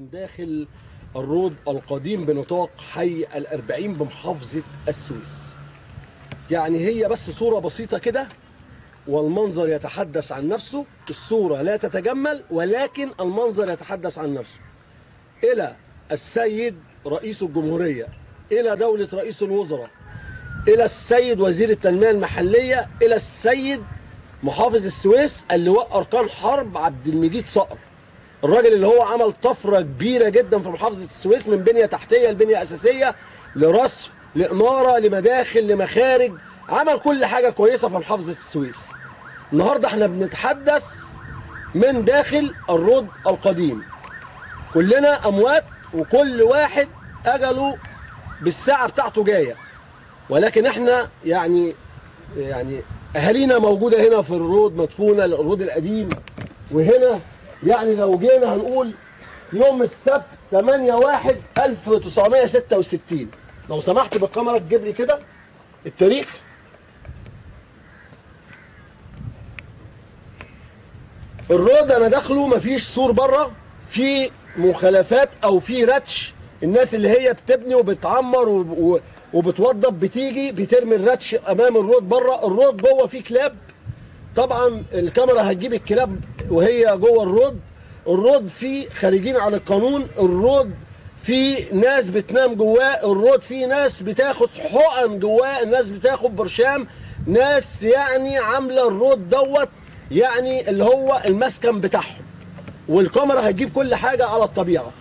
Speaker 1: من داخل الرود القديم بنطاق حي الأربعين بمحافظة السويس يعني هي بس صورة بسيطة كده والمنظر يتحدث عن نفسه الصورة لا تتجمل ولكن المنظر يتحدث عن نفسه إلى السيد رئيس الجمهورية إلى دولة رئيس الوزراء إلى السيد وزير التنمية المحلية إلى السيد محافظ السويس اللواء أركان حرب عبد المجيد صقر الراجل اللي هو عمل طفرة كبيرة جدا في محافظة السويس من بنية تحتية لبنية أساسية لرصف لإنارة لمداخل لمخارج عمل كل حاجة كويسة في محافظة السويس النهاردة احنا بنتحدث من داخل الرود القديم كلنا أموات وكل واحد أجله بالساعة بتاعته جاية ولكن احنا يعني يعني أهالينا موجودة هنا في الرود مدفونة الرود القديم وهنا يعني لو جينا هنقول يوم السبت 8 1 1966 لو سمحت بالكاميرا تجيب لي كده التاريخ الرود انا داخله مفيش سور بره في مخالفات او في رتش الناس اللي هي بتبني وبتعمر وب- و- وبتوضب بتيجي بترمي الرتش امام الرود بره الرود جوه فيه كلاب طبعا الكاميرا هتجيب الكلاب وهي جوه الرود الرود فيه خارجين عن القانون الرود في ناس بتنام جواه الرود في ناس بتاخد حقن جواه الناس بتاخد برشام ناس يعني عامله الرود دوت يعني اللي هو المسكن بتاعهم والكاميرا هتجيب كل حاجه على الطبيعه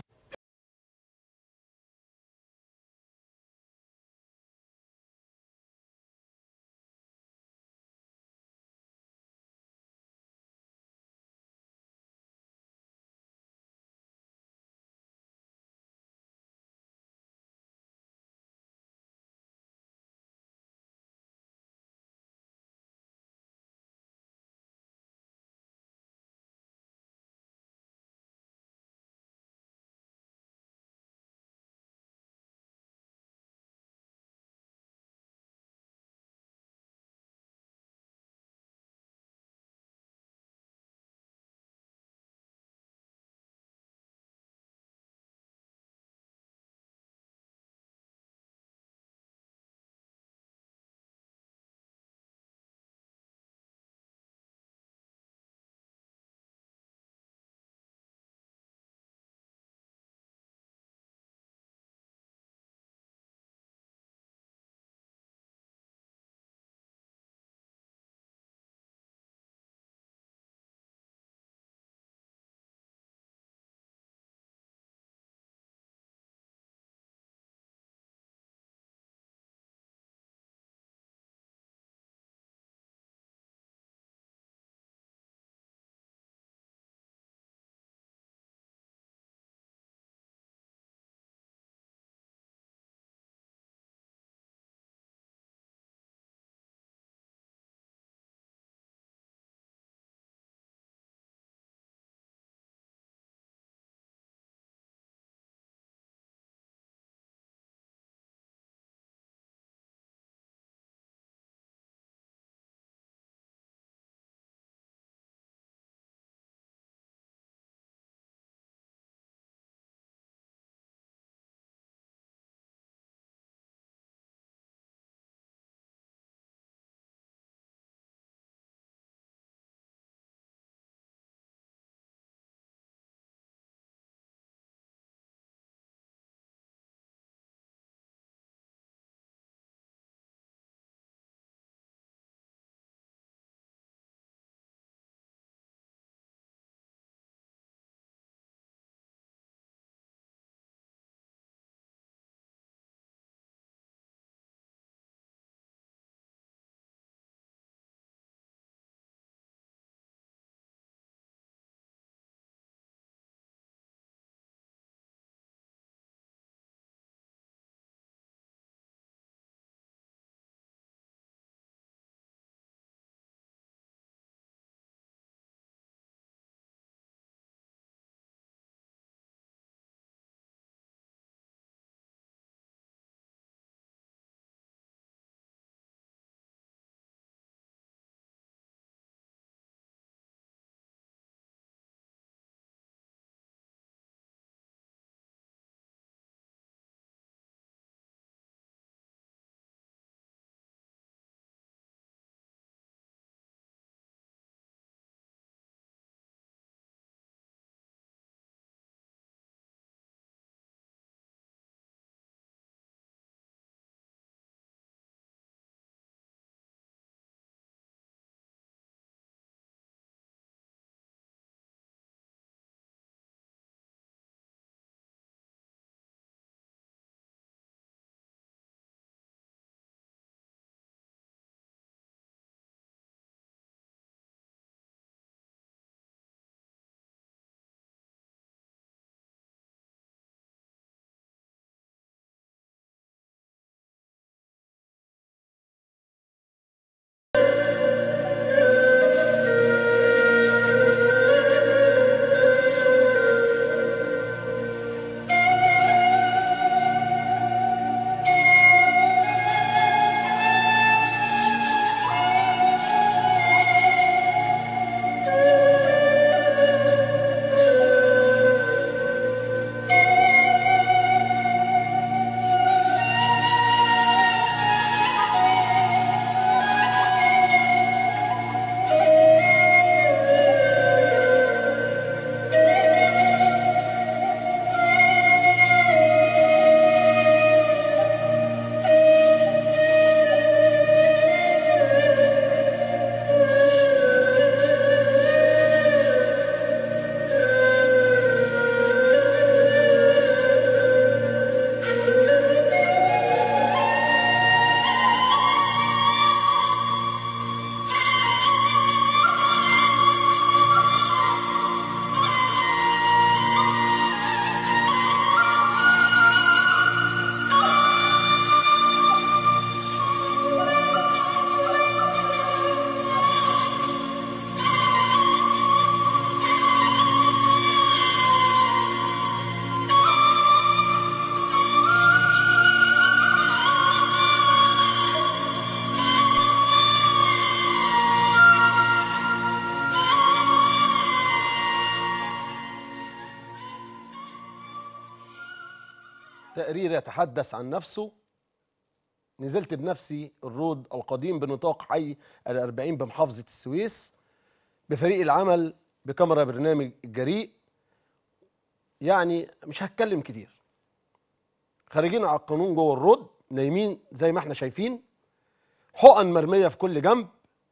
Speaker 1: تقرير يتحدث عن نفسه نزلت بنفسي الرود القديم بنطاق حي الأربعين بمحافظة السويس بفريق العمل بكاميرا برنامج الجريء يعني مش هتكلم كتير خارجين على القانون جوه الرود نايمين زي ما احنا شايفين حقن مرميه في كل جنب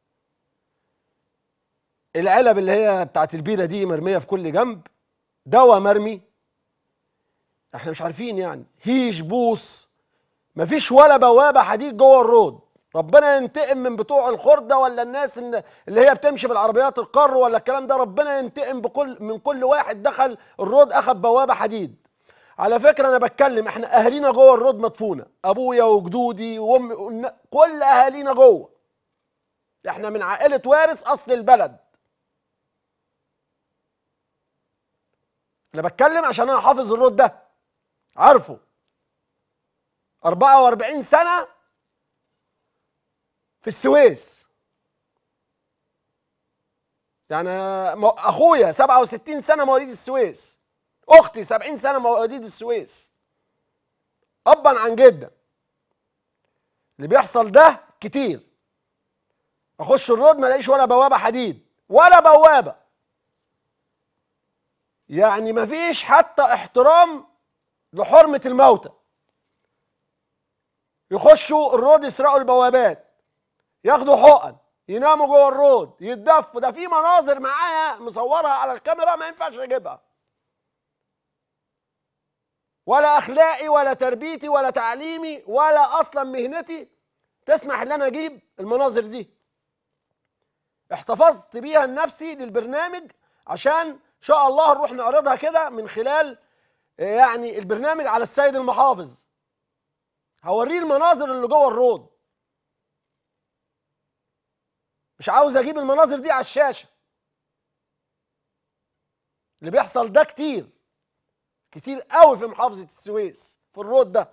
Speaker 1: العلب اللي هي بتاعت البيره دي مرميه في كل جنب دواء مرمي احنا مش عارفين يعني هيش بوص مفيش ولا بوابه حديد جوه الرود ربنا ينتقم من بتوع الخرده ولا الناس اللي اللي هي بتمشي بالعربيات القر ولا الكلام ده ربنا ينتقم بكل من كل واحد دخل الرود اخد بوابه حديد على فكره انا بتكلم احنا اهالينا جوه الرود مدفونه ابويا وجدودي وامي والن- كل اهالينا جوه احنا من عائله وارث اصل البلد انا بتكلم عشان انا حافظ الرود ده عارفه 44 سنه في السويس يعني مو- اخويا 67 سنه مواليد السويس اختي 70 سنه مواليد السويس ابا عن جدا اللي بيحصل ده كتير اخش الرود ما الاقيش ولا بوابه حديد ولا بوابه يعني مفيش حتى احترام لحرمه الموتى يخشوا الرود يسرقوا البوابات ياخدوا حقن يناموا جوه الرود يتدفوا ده في مناظر معايا مصورها على الكاميرا ما ينفعش اجيبها ولا اخلاقي ولا تربيتي ولا تعليمي ولا اصلا مهنتي تسمح ان انا اجيب المناظر دي احتفظت بيها لنفسي للبرنامج عشان ان شاء الله نروح نعرضها كده من خلال آه، يعني البرنامج على السيد المحافظ هوريه المناظر اللي جوه الرود مش عاوز اجيب المناظر دي على الشاشه اللي بيحصل ده كتير كتير قوي في محافظه السويس في الرود ده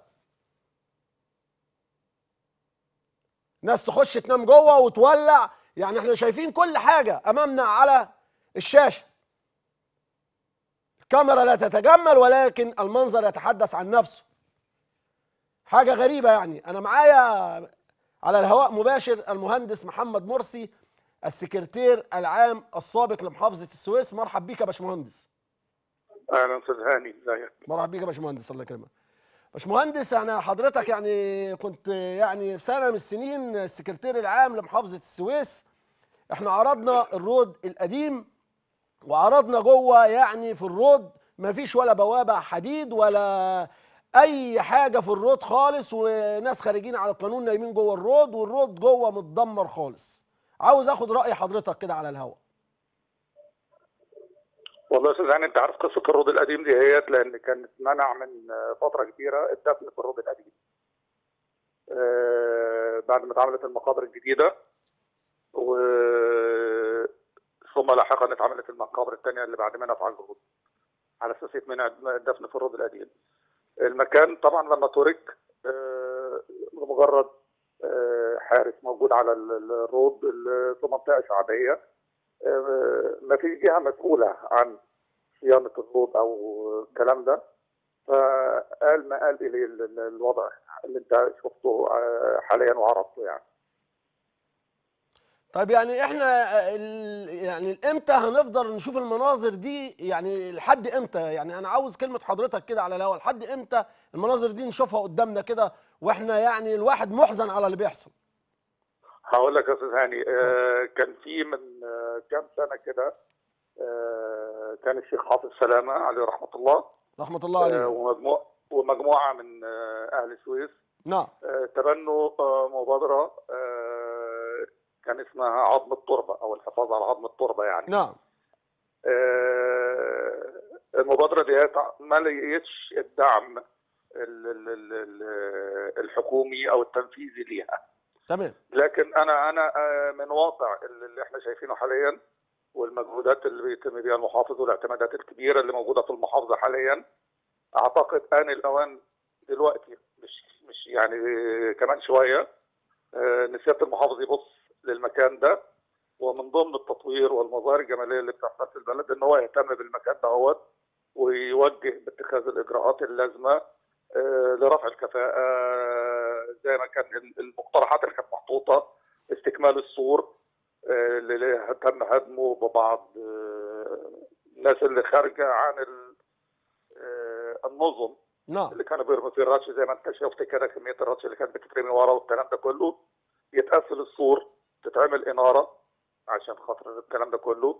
Speaker 1: ناس تخش تنام جوه وتولع يعني احنا شايفين كل حاجه امامنا على الشاشه الكاميرا لا تتجمل ولكن المنظر يتحدث عن نفسه حاجه غريبه يعني انا معايا على الهواء مباشر المهندس محمد مرسي السكرتير العام السابق لمحافظه السويس مرحب بيك يا باشمهندس
Speaker 9: اهلا استاذ هاني ازيك
Speaker 1: مرحبا بيك يا باشمهندس الله يكرمك باشمهندس انا حضرتك يعني كنت يعني في سنه من السنين السكرتير العام لمحافظه السويس احنا عرضنا الرود القديم وعرضنا جوه يعني في الرود ما فيش ولا بوابه حديد ولا اي حاجه في الرود خالص وناس خارجين على القانون نايمين جوه الرود والرود جوه متدمر خالص عاوز اخد راي حضرتك كده على الهواء
Speaker 9: والله يا استاذ هاني انت عارف قصه الرود القديم دي هيت لان كانت منع من آه، فتره كبيره الدفن في الرود القديم آه، بعد ما اتعملت المقابر الجديده و ثم لاحقا اتعملت المقابر الثانيه اللي بعد منها في الرود على اساس يتمنع الدفن في الرود القديم المكان طبعا لما ترك آه، لمجرد آه، حارس موجود على ال- ال- الرود ال- في منطقه شعبيه آه، ما فيش جهه مسؤوله عن صيانه الرود او الكلام ده فقال ما قال الي ال- ال- الوضع اللي انت شفته آه، حاليا وعرضته يعني
Speaker 1: طيب يعني احنا ال... يعني امتى هنفضل نشوف المناظر دي يعني لحد امتى يعني انا عاوز كلمه حضرتك كده على الهوا لحد امتى المناظر دي نشوفها قدامنا كده واحنا يعني الواحد محزن على اللي بيحصل
Speaker 9: هقول لك يا استاذ هاني آه، كان في من آه، كام سنه كده آه، كان الشيخ حافظ سلامه عليه رحمه الله
Speaker 1: رحمه الله
Speaker 9: آه،
Speaker 1: عليه
Speaker 9: ومجموع ومجموعه من آه، اهل السويس
Speaker 1: نعم
Speaker 9: آه، تبنوا آه، مبادره آه، كان اسمها عظم التربه او الحفاظ على عظم التربه يعني
Speaker 1: نعم
Speaker 9: آه، المبادره دي ما لقيتش الدعم ال- ال- ال- ال- الحكومي او التنفيذي ليها
Speaker 1: تمام
Speaker 9: لكن انا انا آه، من واقع اللي احنا شايفينه حاليا والمجهودات اللي بيتم بيها المحافظ والاعتمادات الكبيره اللي موجوده في المحافظه حاليا اعتقد ان الاوان دلوقتي مش مش يعني كمان شويه آه، ان سياده المحافظ يبص للمكان ده ومن ضمن التطوير والمظاهر الجماليه اللي بتحصل في البلد ان هو يهتم بالمكان ده هوت ويوجه باتخاذ الاجراءات اللازمه آه، لرفع الكفاءه آه، زي ما كان ال- المقترحات اللي كانت محطوطه استكمال السور آه، اللي تم هدمه ببعض آه، الناس اللي خارجه عن ال- آه، النظم
Speaker 1: نعم
Speaker 9: اللي كانوا بيرموا فيه الرش زي ما انت شفت كده كميه الرش اللي كانت بتترمي ورا والكلام ده كله يتقفل السور تتعمل اناره عشان خاطر الكلام ده كله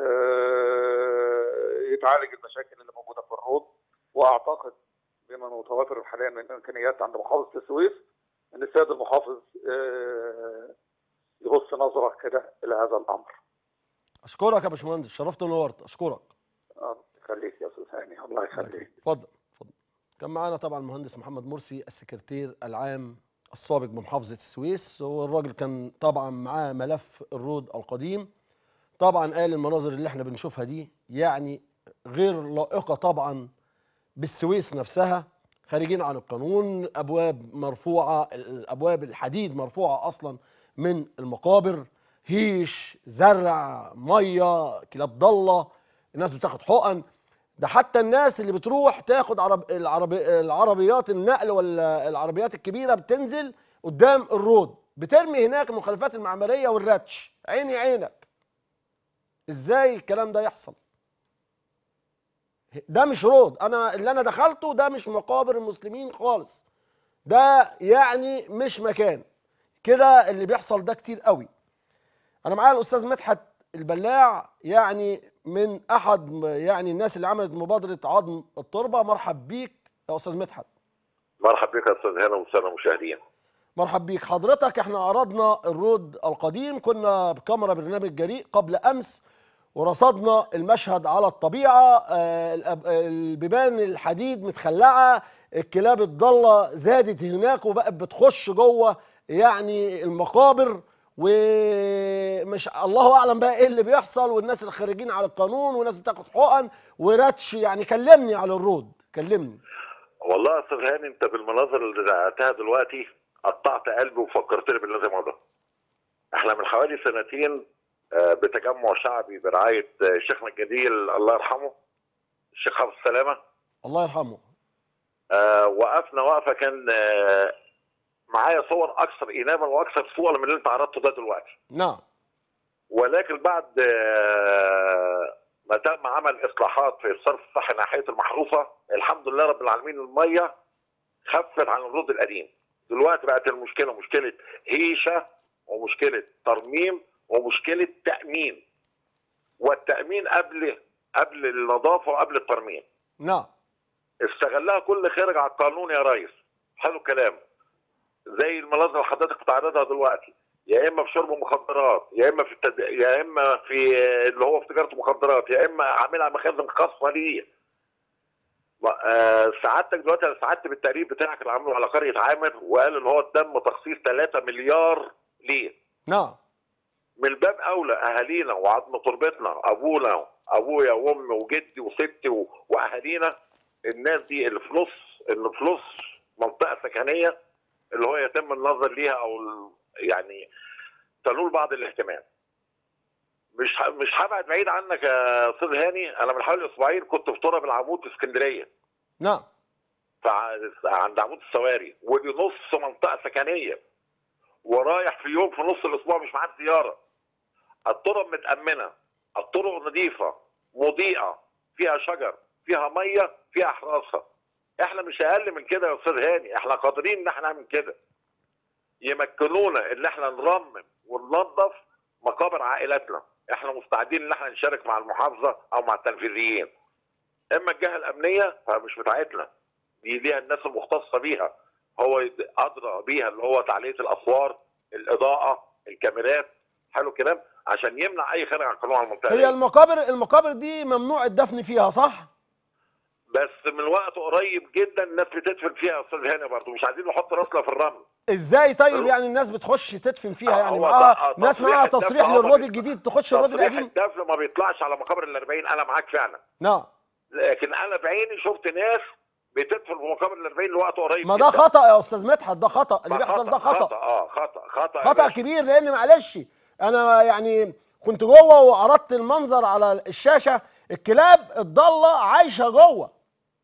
Speaker 9: آه، يتعالج المشاكل اللي موجوده في الروض واعتقد بما متوافر حاليا من امكانيات عند محافظه السويس ان السيد المحافظ آه، يبص نظره كده الى هذا الامر.
Speaker 1: اشكرك يا باشمهندس شرفت ونورت اشكرك
Speaker 9: آه، يخليك يا استاذ هاني الله يخليك.
Speaker 1: اتفضل اتفضل كان معانا طبعا المهندس محمد مرسي السكرتير العام السابق بمحافظه السويس والراجل كان طبعا معاه ملف الرود القديم طبعا قال المناظر اللي احنا بنشوفها دي يعني غير لائقه طبعا بالسويس نفسها خارجين عن القانون ابواب مرفوعه الابواب الحديد مرفوعه اصلا من المقابر هيش زرع ميه كلاب ضاله الناس بتاخد حقن ده حتى الناس اللي بتروح تاخد عرب العربي العربيات النقل ولا العربيات الكبيره بتنزل قدام الرود بترمي هناك المخلفات المعماريه والرتش عيني عينك ازاي الكلام ده يحصل ده مش رود انا اللي انا دخلته ده مش مقابر المسلمين خالص ده يعني مش مكان كده اللي بيحصل ده كتير قوي انا معايا الاستاذ مدحت البلاع يعني من احد م- يعني الناس اللي عملت مبادره عظم التربه مرحب بيك يا استاذ مدحت
Speaker 10: مرحبا بك يا استاذ هنا والساده المشاهدين
Speaker 1: مرحب بيك حضرتك احنا عرضنا الرود القديم كنا بكاميرا برنامج جريء قبل امس ورصدنا المشهد على الطبيعه آه، الأب- البيبان الحديد متخلعه الكلاب الضاله زادت هناك وبقت بتخش جوه يعني المقابر ومش الله اعلم بقى ايه اللي بيحصل والناس اللي خارجين على القانون وناس بتاخد حقن ورتش يعني كلمني على الرود كلمني
Speaker 10: والله يا استاذ هاني انت بالمناظر اللي دعتها دلوقتي قطعت قلبي وفكرتني بالذي مضى احنا من حوالي سنتين آه، بتجمع شعبي برعايه آه، شيخنا الجليل الله يرحمه الشيخ حافظ سلامه
Speaker 1: الله يرحمه
Speaker 10: آه، وقفنا وقفه كان آه، معايا صور اكثر انابه واكثر صور من اللي انت عرضته ده دلوقتي
Speaker 1: نعم
Speaker 10: ولكن بعد آه، ما تم عمل اصلاحات في الصرف الصحي ناحيه المحروسه الحمد لله رب العالمين الميه خفت عن الرد القديم دلوقتي بقت المشكله مشكله هيشه ومشكله ترميم ومشكله تامين والتامين قبل قبل النظافه وقبل الترميم
Speaker 1: نعم
Speaker 10: استغلها كل خارج على القانون يا ريس حلو الكلام زي المناظر اللي حضرتك بتعرضها دلوقتي يا اما في شرب مخدرات يا اما في التد... يا اما في اللي هو في تجاره مخدرات يا اما عاملها مخازن خاصه ليه ما- آه، سعادتك دلوقتي انا سعدت بالتقرير بتاعك اللي عامله على قريه عامر وقال ان هو تم تخصيص 3 مليار ليه؟
Speaker 1: نعم
Speaker 10: من الباب اولى اهالينا وعظم تربتنا ابونا ابويا وامي وجدي وستي و- واهالينا الناس دي اللي في نص اللي في نص منطقه سكنيه اللي هو يتم النظر ليها او ال- يعني تنول بعض الاهتمام مش ه- مش هبعد بعيد عنك يا استاذ هاني انا من حوالي اسبوعين كنت في تراب العمود في اسكندريه
Speaker 1: نعم
Speaker 10: فع- عند عمود السواري ودي نص منطقه سكنيه ورايح في يوم في نص الاسبوع مش معاه زياره الطرق متامنه الطرق نظيفه مضيئه فيها شجر فيها ميه فيها حراسه احنا مش اقل من كده يا استاذ هاني احنا قادرين ان احنا نعمل كده يمكنونا ان احنا نرمم وننظف مقابر عائلاتنا احنا مستعدين ان احنا نشارك مع المحافظه او مع التنفيذيين اما الجهه الامنيه فمش بتاعتنا دي ليها الناس المختصه بيها هو يد- ادرى بيها اللي هو تعليه الاسوار الاضاءه الكاميرات حلو الكلام عشان يمنع اي خارج عن قانون على المنطقه
Speaker 1: هي
Speaker 10: دي.
Speaker 1: المقابر المقابر دي ممنوع الدفن فيها صح؟
Speaker 10: بس من وقت قريب جدا الناس بتدفن فيها يا استاذ هاني برضه مش عايزين نحط راسنا في الرمل
Speaker 1: ازاي طيب يعني الناس بتخش تدفن فيها
Speaker 10: آه،
Speaker 1: يعني
Speaker 10: هو
Speaker 1: معاها
Speaker 10: ط-
Speaker 1: ناس
Speaker 10: تصريح
Speaker 1: معاها
Speaker 10: الدفن
Speaker 1: تصريح
Speaker 10: هو
Speaker 1: للرود
Speaker 10: بي-
Speaker 1: الجديد تخش الرود
Speaker 10: تصريح
Speaker 1: القديم
Speaker 10: الدفن ما بيطلعش على مقابر ال 40 انا معاك فعلا
Speaker 1: نعم
Speaker 10: لكن انا بعيني شفت ناس بتدفن في مقابر ال 40 لوقت قريب
Speaker 1: ما ده
Speaker 10: جداً.
Speaker 1: خطا يا استاذ مدحت ده خطا اللي
Speaker 10: ما
Speaker 1: بيحصل ده
Speaker 10: خطا
Speaker 1: خطا
Speaker 10: اه خطا خطا يا
Speaker 1: خطا
Speaker 10: باشا.
Speaker 1: كبير لان معلش انا يعني كنت جوه وعرضت المنظر على الشاشه الكلاب الضاله عايشه جوه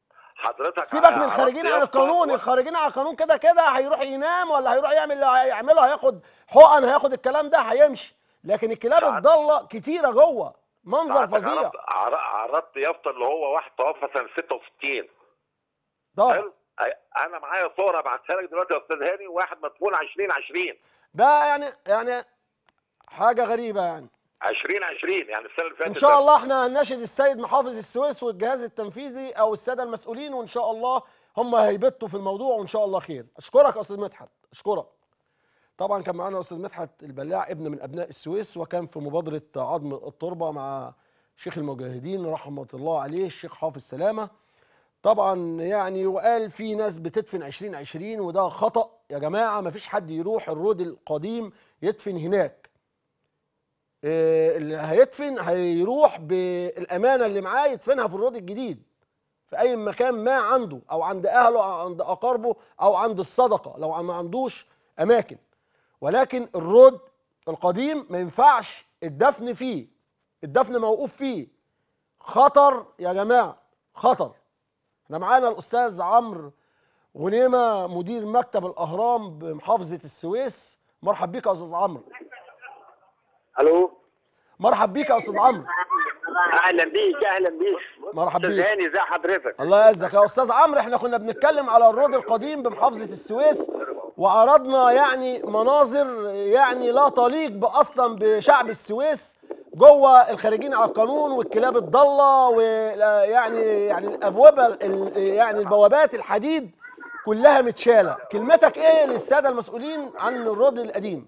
Speaker 10: حضرتك
Speaker 1: سيبك من
Speaker 10: عرضت
Speaker 1: الخارجين عن
Speaker 10: يافطة
Speaker 1: القانون
Speaker 10: و-
Speaker 1: الخارجين عن القانون كده كده هيروح ينام ولا هيروح يعمل اللي هيعمله هياخد حقن هياخد الكلام ده هيمشي لكن الكلاب
Speaker 10: ساعات-
Speaker 1: الضاله كتيره جوه منظر
Speaker 10: ساعتك
Speaker 1: فظيع
Speaker 10: عرضت عر- عرضت يافطه اللي هو واحد توفى سنه 66
Speaker 1: ضرب
Speaker 10: حلو أي- انا معايا صور ابعتها لك دلوقتي يا استاذ هاني واحد مدفون 2020
Speaker 1: ده يعني يعني حاجه غريبه يعني
Speaker 10: 2020 يعني السنه اللي فاتت
Speaker 1: ان شاء
Speaker 10: بس.
Speaker 1: الله احنا هنناشد السيد محافظ السويس والجهاز التنفيذي او الساده المسؤولين وان شاء الله هم هيبتوا في الموضوع وان شاء الله خير اشكرك يا استاذ مدحت اشكرك طبعا كان معانا استاذ مدحت البلاع ابن من ابناء السويس وكان في مبادره عظم التربه مع شيخ المجاهدين رحمه الله عليه الشيخ حافظ سلامه طبعا يعني وقال في ناس بتدفن 2020 وده خطأ يا جماعة مفيش حد يروح الرود القديم يدفن هناك إيه اللي هيدفن هيروح بالأمانة اللي معاه يدفنها في الرود الجديد في أي مكان ما عنده أو عند أهله أو عند أقاربه أو عند الصدقة لو ما عندوش أماكن ولكن الرود القديم ما ينفعش الدفن فيه الدفن موقوف فيه خطر يا جماعة خطر احنا معانا الاستاذ عمرو غنيمه مدير مكتب الاهرام بمحافظه السويس مرحب بيك يا استاذ عمرو
Speaker 11: الو
Speaker 1: مرحب بيك يا استاذ عمرو
Speaker 11: اهلا بيك اهلا بيك
Speaker 1: مرحب
Speaker 11: استاذ
Speaker 1: بيك
Speaker 11: هاني ازي حضرتك
Speaker 1: الله يعزك يا استاذ عمرو احنا كنا بنتكلم على الرود القديم بمحافظه السويس وعرضنا يعني مناظر يعني لا تليق اصلا بشعب السويس جوه الخارجين على القانون والكلاب الضاله ويعني يعني الابواب ال- يعني البوابات الحديد كلها متشاله كلمتك ايه للساده المسؤولين عن الرود القديم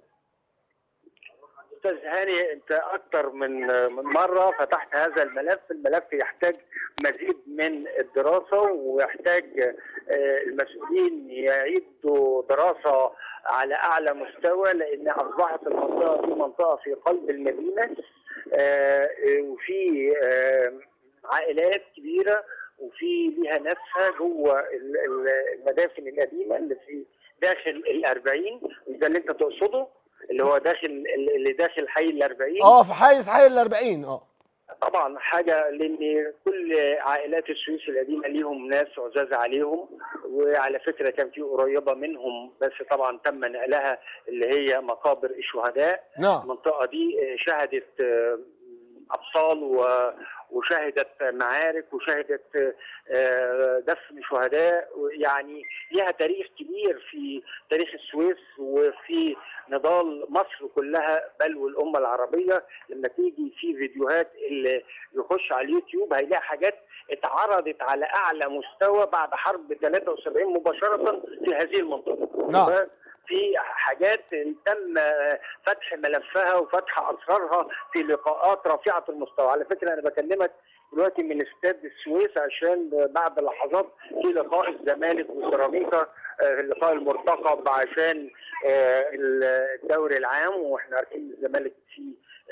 Speaker 11: استاذ هاني انت اكتر من من مره فتحت هذا الملف الملف يحتاج مزيد من الدراسه ويحتاج آه، المسؤولين يعيدوا دراسه على اعلى مستوى لان اصبحت المنطقه دي منطقه في قلب المدينه آه، وفي آه، عائلات كبيره وفي ليها ناسها جوه ال- ال- المدافن القديمه اللي في داخل الأربعين ده اللي انت تقصده اللي هو داخل اللي داخل حي الأربعين
Speaker 1: اه في حيز حي ال 40 اه
Speaker 11: طبعا حاجه لان كل عائلات السويس القديمه ليهم ناس عزاز عليهم وعلى فكره كان في قريبه منهم بس طبعا تم نقلها اللي هي مقابر الشهداء
Speaker 1: نعم
Speaker 11: المنطقه دي شهدت آه، ابطال و- وشهدت معارك وشهدت آه، دفن شهداء يعني ليها تاريخ كبير في تاريخ السويس وفي نضال مصر كلها بل والامه العربيه لما تيجي في فيديوهات اللي يخش على اليوتيوب هيلاقي حاجات اتعرضت على اعلى مستوى بعد حرب 73 مباشره في هذه المنطقه
Speaker 1: نعم.
Speaker 11: في حاجات تم فتح ملفها وفتح اسرارها في لقاءات رفيعه المستوى على فكره انا بكلمك دلوقتي من استاد السويس عشان بعد لحظات في لقاء الزمالك وسيراميكا آه، اللقاء المرتقب عشان آه، الدوري العام واحنا عارفين الزمالك في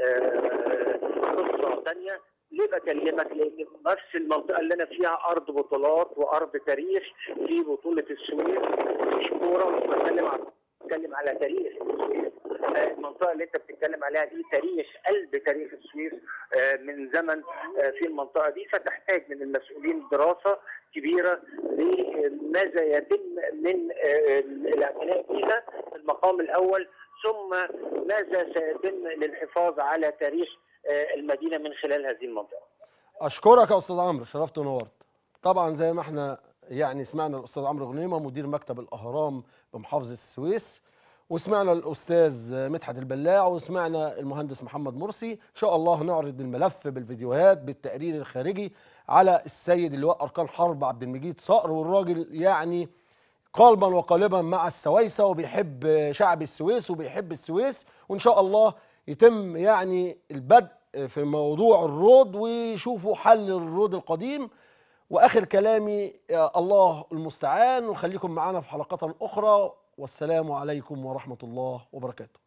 Speaker 11: آه، قصه ثانيه ليه بكلمك؟ لان نفس المنطقه اللي انا فيها ارض بطولات وارض تاريخ في بطوله السويس مش كوره مش بتكلم على بتكلم على تاريخ السويس آه، المنطقه اللي انت بتتكلم عليها دي تاريخ قلب تاريخ السويس آه، من زمن آه، في المنطقه دي فتحتاج من المسؤولين دراسه كبيره لماذا يتم من آه، الاعتناء بها في المقام الاول ثم ماذا سيتم للحفاظ على تاريخ آه، المدينه من خلال هذه المنطقه.
Speaker 1: اشكرك يا استاذ عمرو شرفت ونورت طبعا زي ما احنا يعني سمعنا الاستاذ عمرو غنيمه مدير مكتب الاهرام بمحافظه السويس وسمعنا الاستاذ مدحت البلاع وسمعنا المهندس محمد مرسي ان شاء الله هنعرض الملف بالفيديوهات بالتقرير الخارجي على السيد اللواء اركان حرب عبد المجيد صقر والراجل يعني قلبا وقالبا مع السويسه وبيحب شعب السويس وبيحب السويس وان شاء الله يتم يعني البدء في موضوع الرود ويشوفوا حل الرود القديم واخر كلامي يا الله المستعان وخليكم معنا في حلقات اخرى والسلام عليكم ورحمه الله وبركاته